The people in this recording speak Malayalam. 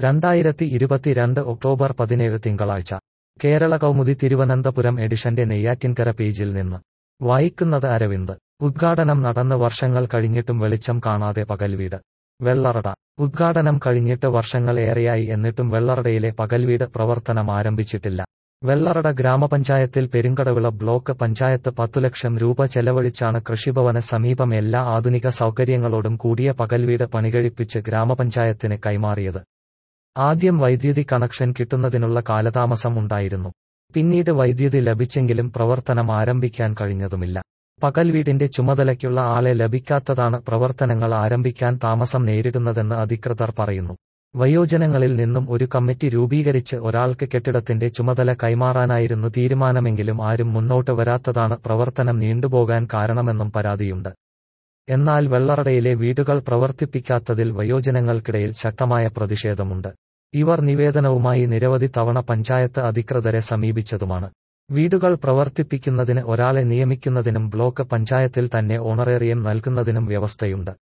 രണ്ടായിരത്തി ഇരുപത്തിരണ്ട് ഒക്ടോബർ പതിനേഴ് തിങ്കളാഴ്ച കേരള കൗമുദി തിരുവനന്തപുരം എഡിഷന്റെ നെയ്യാറ്റിൻകര പേജിൽ നിന്ന് വായിക്കുന്നത് അരവിന്ദ് ഉദ്ഘാടനം നടന്ന് വർഷങ്ങൾ കഴിഞ്ഞിട്ടും വെളിച്ചം കാണാതെ പകൽവീട് വെള്ളറട ഉദ്ഘാടനം കഴിഞ്ഞിട്ട് വർഷങ്ങൾ ഏറെയായി എന്നിട്ടും വെള്ളറടയിലെ പകൽവീട് പ്രവർത്തനം ആരംഭിച്ചിട്ടില്ല വെള്ളറട ഗ്രാമപഞ്ചായത്തിൽ പെരുങ്കടവിള ബ്ലോക്ക് പഞ്ചായത്ത് പത്തു ലക്ഷം രൂപ ചെലവഴിച്ചാണ് കൃഷിഭവന സമീപം എല്ലാ ആധുനിക സൗകര്യങ്ങളോടും കൂടിയ പകൽവീട് പണികഴിപ്പിച്ച് ഗ്രാമപഞ്ചായത്തിന് കൈമാറിയത് ആദ്യം വൈദ്യുതി കണക്ഷൻ കിട്ടുന്നതിനുള്ള കാലതാമസം ഉണ്ടായിരുന്നു പിന്നീട് വൈദ്യുതി ലഭിച്ചെങ്കിലും പ്രവർത്തനം ആരംഭിക്കാൻ കഴിഞ്ഞതുമില്ല പകൽ വീടിന്റെ ചുമതലയ്ക്കുള്ള ആളെ ലഭിക്കാത്തതാണ് പ്രവർത്തനങ്ങൾ ആരംഭിക്കാൻ താമസം നേരിടുന്നതെന്ന് അധികൃതർ പറയുന്നു വയോജനങ്ങളിൽ നിന്നും ഒരു കമ്മിറ്റി രൂപീകരിച്ച് ഒരാൾക്ക് കെട്ടിടത്തിന്റെ ചുമതല കൈമാറാനായിരുന്നു തീരുമാനമെങ്കിലും ആരും മുന്നോട്ട് വരാത്തതാണ് പ്രവർത്തനം നീണ്ടുപോകാൻ കാരണമെന്നും പരാതിയുണ്ട് എന്നാൽ വെള്ളറടയിലെ വീടുകൾ പ്രവർത്തിപ്പിക്കാത്തതിൽ വയോജനങ്ങൾക്കിടയിൽ ശക്തമായ പ്രതിഷേധമുണ്ട് ഇവർ നിവേദനവുമായി നിരവധി തവണ പഞ്ചായത്ത് അധികൃതരെ സമീപിച്ചതുമാണ് വീടുകൾ പ്രവർത്തിപ്പിക്കുന്നതിന് ഒരാളെ നിയമിക്കുന്നതിനും ബ്ലോക്ക് പഞ്ചായത്തിൽ തന്നെ ഓണറേറിയം നൽകുന്നതിനും വ്യവസ്ഥയുണ്ട്